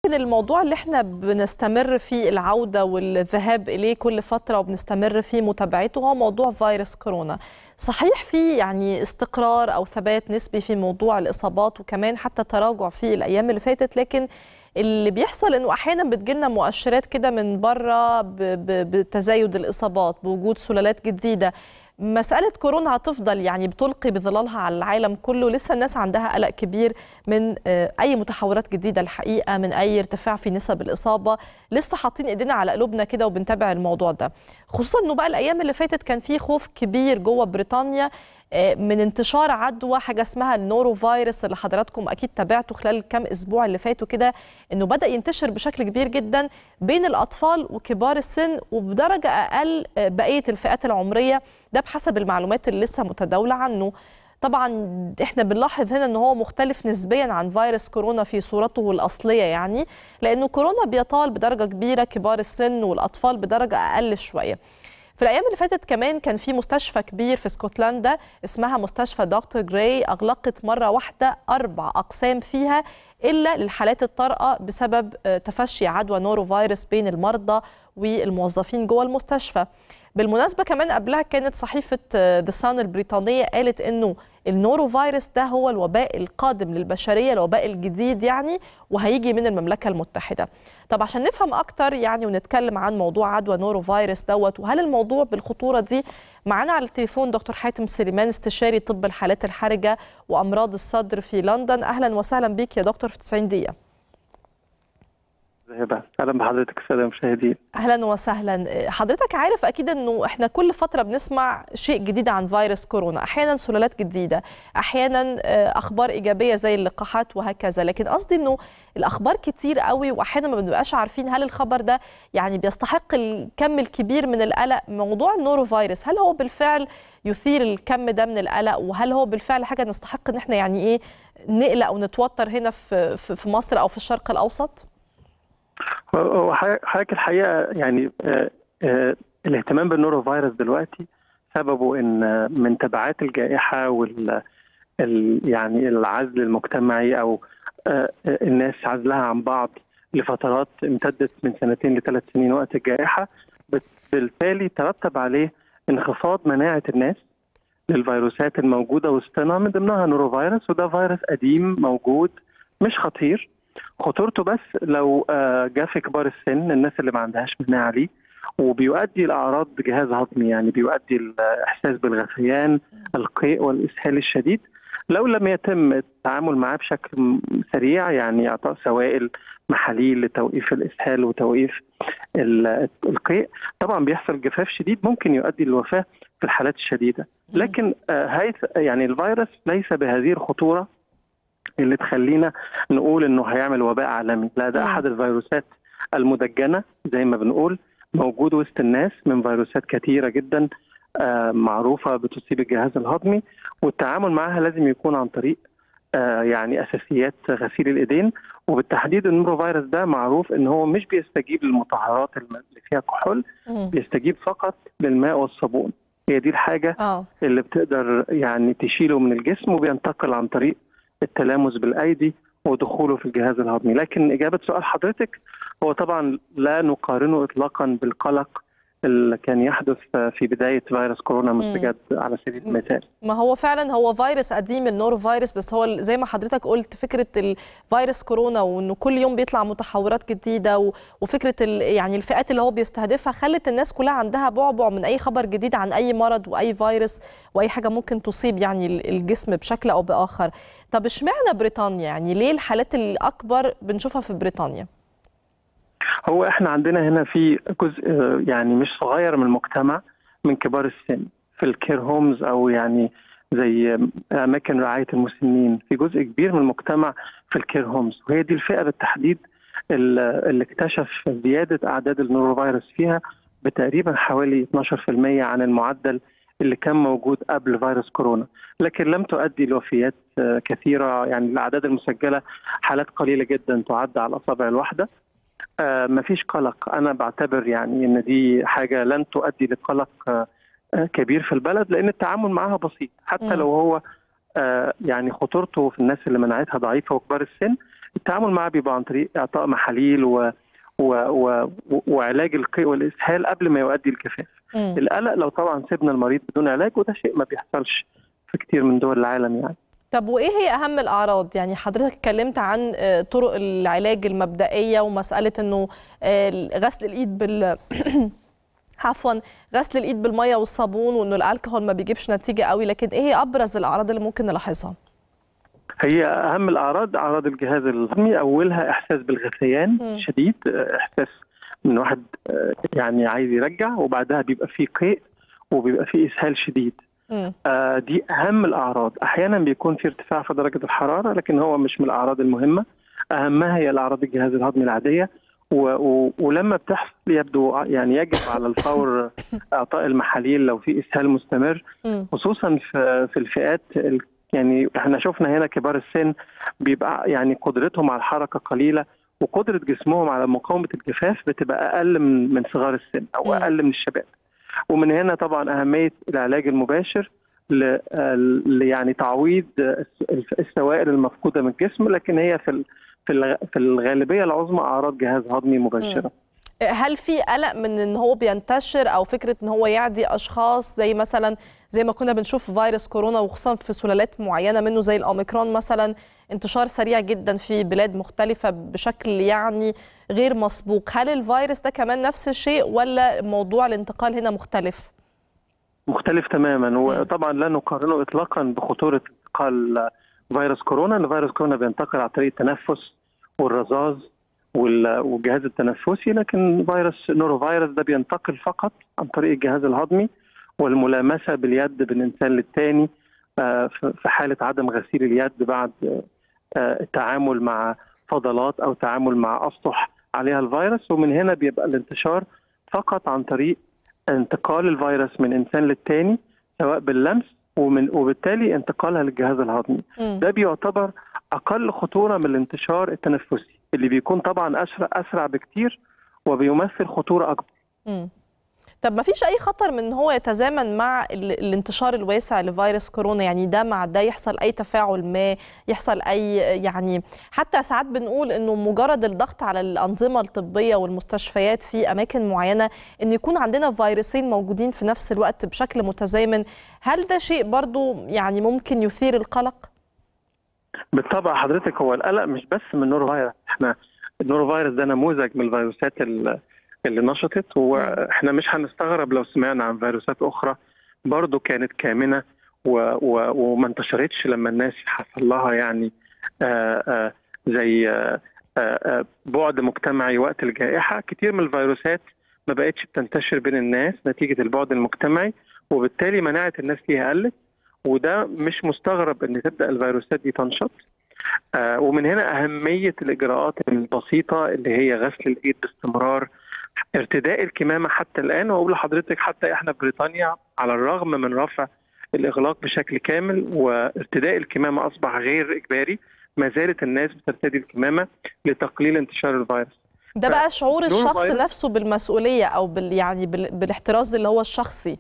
الموضوع اللي احنا بنستمر فيه العودة والذهاب إليه كل فترة وبنستمر في متابعته هو موضوع فيروس كورونا صحيح في يعني استقرار أو ثبات نسبي في موضوع الإصابات وكمان حتى تراجع في الأيام اللي فاتت لكن اللي بيحصل انه احيانا بتجيلنا مؤشرات كده من بره بتزايد الاصابات بوجود سلالات جديده مسألة كورونا هتفضل يعني بتلقي بظلالها على العالم كله لسه الناس عندها قلق كبير من أي متحورات جديدة الحقيقة من أي ارتفاع في نسب الإصابة لسه حاطين إيدينا على قلوبنا كده وبنتابع الموضوع ده خصوصا أنه بقى الأيام اللي فاتت كان في خوف كبير جوه بريطانيا من انتشار عدوى حاجه اسمها النورو فيروس اللي حضراتكم اكيد تابعته خلال الكام اسبوع اللي فاتوا كده انه بدا ينتشر بشكل كبير جدا بين الاطفال وكبار السن وبدرجه اقل بقيه الفئات العمريه ده بحسب المعلومات اللي لسه متداوله عنه طبعا احنا بنلاحظ هنا ان هو مختلف نسبيا عن فيروس كورونا في صورته الاصليه يعني لانه كورونا بيطال بدرجه كبيره كبار السن والاطفال بدرجه اقل شويه في الايام اللي فاتت كمان كان في مستشفى كبير في اسكتلندا اسمها مستشفى دكتور جراي اغلقت مره واحده اربع اقسام فيها الا للحالات الطارئه بسبب تفشي عدوى نورو فيروس بين المرضى والموظفين جوه المستشفى بالمناسبه كمان قبلها كانت صحيفه ذا سان البريطانيه قالت انه النورو فيروس ده هو الوباء القادم للبشريه الوباء الجديد يعني وهيجي من المملكه المتحده طب عشان نفهم اكتر يعني ونتكلم عن موضوع عدوى نورو فيروس دوت وهل الموضوع بالخطوره دي معانا على التليفون دكتور حاتم سليمان استشاري طب الحالات الحرجه وامراض الصدر في لندن اهلا وسهلا بيك يا دكتور في 90 دقيقه اهلا بحضرتك الساده المشاهدين اهلا وسهلا حضرتك عارف اكيد انه احنا كل فتره بنسمع شيء جديد عن فيروس كورونا احيانا سلالات جديده احيانا اخبار ايجابيه زي اللقاحات وهكذا لكن قصدي انه الاخبار كتير قوي واحيانا ما بنبقاش عارفين هل الخبر ده يعني بيستحق الكم الكبير من القلق موضوع النورو فيروس هل هو بالفعل يثير الكم ده من القلق وهل هو بالفعل حاجه نستحق ان احنا يعني ايه نقلق ونتوتر هنا في في مصر او في الشرق الاوسط هو حضرتك الحقيقه يعني آه آه الاهتمام بالنورو فيروس دلوقتي سببه ان من تبعات الجائحه وال يعني العزل المجتمعي او آه الناس عزلها عن بعض لفترات امتدت من سنتين لثلاث سنين وقت الجائحه بالتالي ترتب عليه انخفاض مناعه الناس للفيروسات الموجوده وسطنا من ضمنها نورو فيروس وده فيروس قديم موجود مش خطير خطورته بس لو جاء في كبار السن الناس اللي ما عندهاش مناعه ليه وبيؤدي لاعراض جهاز هضمي يعني بيؤدي الاحساس بالغثيان القيء والاسهال الشديد لو لم يتم التعامل معاه بشكل سريع يعني اعطاء سوائل محاليل لتوقيف الاسهال وتوقيف القيء طبعا بيحصل جفاف شديد ممكن يؤدي للوفاه في الحالات الشديده لكن هيث يعني الفيروس ليس بهذه الخطوره اللي تخلينا نقول انه هيعمل وباء عالمي لا ده احد الفيروسات المدجنه زي ما بنقول موجود وسط الناس من فيروسات كثيره جدا معروفه بتصيب الجهاز الهضمي والتعامل معها لازم يكون عن طريق يعني اساسيات غسيل الايدين وبالتحديد النورو فيروس ده معروف ان هو مش بيستجيب للمطهرات اللي فيها كحول بيستجيب فقط للماء والصابون هي دي الحاجه أوه. اللي بتقدر يعني تشيله من الجسم وبينتقل عن طريق التلامس بالايدي ودخوله في الجهاز الهضمي لكن اجابه سؤال حضرتك هو طبعا لا نقارنه اطلاقا بالقلق اللي كان يحدث في بدايه فيروس كورونا مستجد على سبيل المثال ما هو فعلا هو فيروس قديم النورو فيروس بس هو زي ما حضرتك قلت فكره الفيروس كورونا وانه كل يوم بيطلع متحورات جديده وفكره يعني الفئات اللي هو بيستهدفها خلت الناس كلها عندها بعبع من اي خبر جديد عن اي مرض واي فيروس واي حاجه ممكن تصيب يعني الجسم بشكل او باخر طب اشمعنى بريطانيا يعني ليه الحالات الاكبر بنشوفها في بريطانيا هو احنا عندنا هنا في جزء يعني مش صغير من المجتمع من كبار السن في الكير هومز او يعني زي اماكن رعايه المسنين في جزء كبير من المجتمع في الكير هومز وهي دي الفئه بالتحديد اللي اكتشف زياده اعداد النورو فيروس فيها بتقريبا حوالي 12% عن المعدل اللي كان موجود قبل فيروس كورونا لكن لم تؤدي لوفيات كثيره يعني الاعداد المسجله حالات قليله جدا تعد على الاصابع الواحده آه مفيش قلق انا بعتبر يعني ان دي حاجه لن تؤدي لقلق آه كبير في البلد لان التعامل معها بسيط حتى م. لو هو آه يعني خطورته في الناس اللي مناعتها ضعيفه وكبار السن التعامل معاه بيبقى عن طريق اعطاء محاليل و و و وعلاج القيء والاسهال قبل ما يؤدي الجفاف. القلق لو طبعا سيبنا المريض بدون علاج وده شيء ما بيحصلش في كتير من دول العالم يعني. طب وايه هي اهم الاعراض يعني حضرتك اتكلمت عن طرق العلاج المبدئيه ومساله انه غسل الايد بال عفوا غسل الايد بالميه والصابون وانه الالكهول ما بيجيبش نتيجه قوي لكن ايه هي ابرز الاعراض اللي ممكن نلاحظها هي اهم الاعراض اعراض الجهاز الهضمي اولها احساس بالغثيان م. شديد احساس من واحد يعني عايز يرجع وبعدها بيبقى فيه قيء وبيبقى فيه اسهال شديد آه دي اهم الاعراض احيانا بيكون في ارتفاع في درجه الحراره لكن هو مش من الاعراض المهمه اهمها هي الاعراض الجهاز الهضمي العاديه و و ولما بتحصل يبدو يعني يجب على الفور اعطاء المحاليل لو في اسهال مستمر خصوصا في في الفئات يعني احنا شفنا هنا كبار السن بيبقى يعني قدرتهم على الحركه قليله وقدره جسمهم على مقاومه الجفاف بتبقى اقل من من صغار السن او اقل من الشباب ومن هنا طبعا اهميه العلاج المباشر ل يعني تعويض السوائل المفقوده من الجسم لكن هي في في الغالبيه العظمى اعراض جهاز هضمي مباشره. هل في قلق من ان هو بينتشر او فكره ان هو يعدي اشخاص زي مثلا زي ما كنا بنشوف فيروس كورونا وخصوصا في سلالات معينه منه زي الاوميكرون مثلا انتشار سريع جدا في بلاد مختلفه بشكل يعني غير مسبوق، هل الفيروس ده كمان نفس الشيء ولا موضوع الانتقال هنا مختلف؟ مختلف تماما وطبعا لا نقارنه اطلاقا بخطوره انتقال فيروس كورونا ان فيروس كورونا بينتقل عن طريق التنفس والرذاذ والجهاز التنفسي لكن فيروس نورو فيروس ده بينتقل فقط عن طريق الجهاز الهضمي والملامسه باليد من انسان للتاني في حاله عدم غسيل اليد بعد التعامل مع فضلات او تعامل مع اسطح عليها الفيروس ومن هنا بيبقى الانتشار فقط عن طريق انتقال الفيروس من انسان للتاني سواء باللمس ومن وبالتالي انتقالها للجهاز الهضمي م. ده بيعتبر اقل خطوره من الانتشار التنفسي اللي بيكون طبعا اسرع اسرع بكتير وبيمثل خطوره اكبر م. طب ما فيش اي خطر من ان هو يتزامن مع الانتشار الواسع لفيروس كورونا يعني ده مع ده يحصل اي تفاعل ما يحصل اي يعني حتى ساعات بنقول انه مجرد الضغط على الانظمه الطبيه والمستشفيات في اماكن معينه ان يكون عندنا فيروسين موجودين في نفس الوقت بشكل متزامن هل ده شيء برضو يعني ممكن يثير القلق بالطبع حضرتك هو القلق مش بس من نور فيروس احنا النور فيروس ده نموذج من الفيروسات اللي نشطت واحنا مش هنستغرب لو سمعنا عن فيروسات اخرى برضو كانت كامنه و و وما انتشرتش لما الناس حصل لها يعني آآ آآ زي آآ بعد مجتمعي وقت الجائحه كتير من الفيروسات ما بقتش بتنتشر بين الناس نتيجه البعد المجتمعي وبالتالي مناعه الناس فيها قلت وده مش مستغرب ان تبدا الفيروسات دي تنشط ومن هنا اهميه الاجراءات البسيطه اللي هي غسل الايد باستمرار ارتداء الكمامه حتى الان واقول لحضرتك حتى احنا في بريطانيا على الرغم من رفع الاغلاق بشكل كامل وارتداء الكمامه اصبح غير اجباري ما زالت الناس بترتدي الكمامه لتقليل انتشار الفيروس ده بقى شعور الشخص نفسه بالمسؤوليه او بال يعني بال بالاحتراز اللي هو الشخصي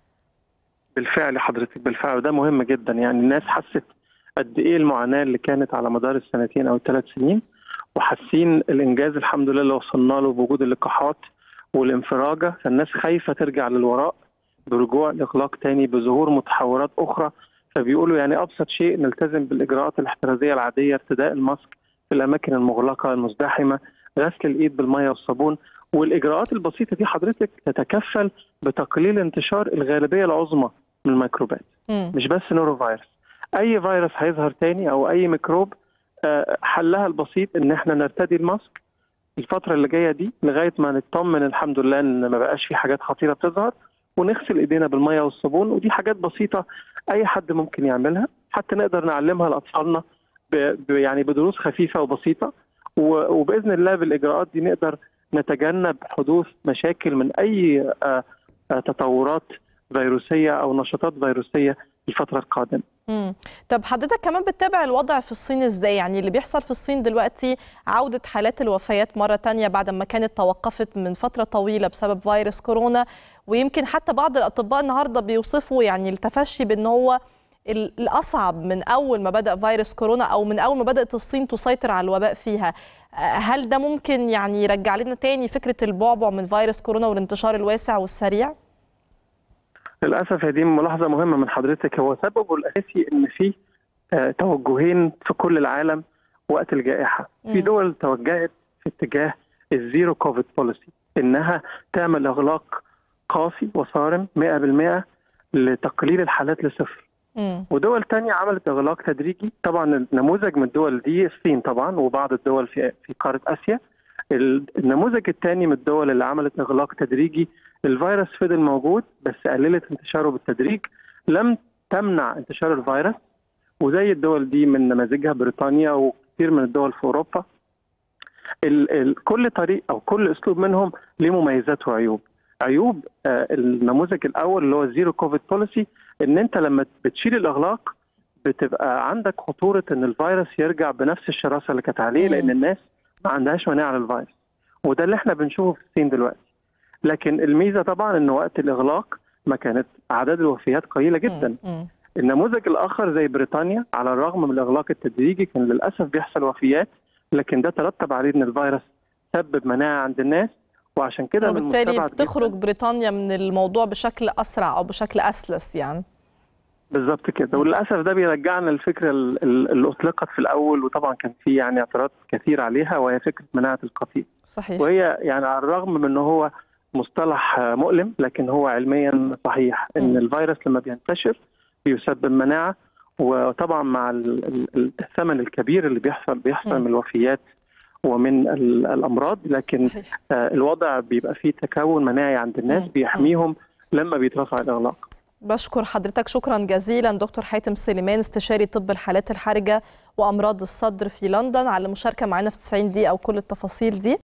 بالفعل حضرتك بالفعل وده مهم جدا يعني الناس حست قد ايه المعاناه اللي كانت على مدار السنتين او الثلاث سنين وحاسين الانجاز الحمد لله اللي وصلنا له بوجود اللقاحات والانفراجه فالناس خايفه ترجع للوراء برجوع الاغلاق تاني بظهور متحورات اخرى فبيقولوا يعني ابسط شيء نلتزم بالاجراءات الاحترازيه العاديه ارتداء الماسك في الاماكن المغلقه المزدحمه غسل الايد بالميه والصابون والاجراءات البسيطه دي حضرتك تتكفل بتقليل انتشار الغالبيه العظمى من الميكروبات م. مش بس نورو فيروس اي فيروس هيظهر تاني او اي ميكروب حلها البسيط ان احنا نرتدي الماسك الفتره اللي جايه دي لغايه ما نطمن الحمد لله ان ما بقاش في حاجات خطيره بتظهر ونغسل ايدينا بالميه والصابون ودي حاجات بسيطه اي حد ممكن يعملها حتى نقدر نعلمها لاطفالنا يعني بدروس خفيفه وبسيطه وباذن الله بالاجراءات دي نقدر نتجنب حدوث مشاكل من اي تطورات فيروسيه او نشاطات فيروسيه الفتره القادمه. امم طب حضرتك كمان بتتابع الوضع في الصين ازاي؟ يعني اللي بيحصل في الصين دلوقتي عوده حالات الوفيات مره ثانيه بعد ما كانت توقفت من فتره طويله بسبب فيروس كورونا ويمكن حتى بعض الاطباء النهارده بيوصفوا يعني التفشي بان هو الأصعب من أول ما بدأ فيروس كورونا أو من أول ما بدأت الصين تسيطر على الوباء فيها هل ده ممكن يعني يرجع لنا تاني فكرة البعبع من فيروس كورونا والانتشار الواسع والسريع؟ للأسف هذه ملاحظة مهمة من حضرتك هو سببه الأساسي إن في توجهين في كل العالم وقت الجائحة في دول توجهت في اتجاه الزيرو كوفيد بوليسي إنها تعمل إغلاق قاسي وصارم 100% لتقليل الحالات لصفر مم. ودول تانية عملت إغلاق تدريجي طبعا النموذج من الدول دي الصين طبعا وبعض الدول في في قارة آسيا النموذج الثاني من الدول اللي عملت إغلاق تدريجي الفيروس فضل موجود بس قللت انتشاره بالتدريج لم تمنع انتشار الفيروس وزي الدول دي من نماذجها بريطانيا وكثير من الدول في اوروبا ال ال كل طريق او كل اسلوب منهم ليه مميزات وعيوب عيوب آه النموذج الاول اللي هو الزيرو كوفيد بوليسي ان انت لما بتشيل الاغلاق بتبقى عندك خطوره ان الفيروس يرجع بنفس الشراسه اللي كانت عليه لان الناس ما عندهاش مناعه للفيروس وده اللي احنا بنشوفه في الصين دلوقتي لكن الميزه طبعا ان وقت الاغلاق ما كانت اعداد الوفيات قليله جدا مم. النموذج الاخر زي بريطانيا على الرغم من الاغلاق التدريجي كان للاسف بيحصل وفيات لكن ده ترتب عليه ان الفيروس سبب مناعه عند الناس وعشان كده وبالتالي بتخرج بريطانيا من الموضوع بشكل اسرع او بشكل اسلس يعني بالظبط كده وللاسف ده بيرجعنا للفكره اللي اطلقت في الاول وطبعا كان في يعني اعتراض كثير عليها وهي فكره مناعه القطيع صحيح وهي يعني على الرغم من ان هو مصطلح مؤلم لكن هو علميا صحيح ان م. الفيروس لما بينتشر بيسبب مناعه وطبعا مع الثمن الكبير اللي بيحصل بيحصل من الوفيات ومن الامراض لكن صحيح. الوضع بيبقى فيه تكون مناعي عند الناس بيحميهم لما بيترفع الاغلاق بشكر حضرتك شكرا جزيلا دكتور حاتم سليمان استشاري طب الحالات الحرجه وامراض الصدر في لندن على المشاركه معنا في 90 دقيقه وكل التفاصيل دي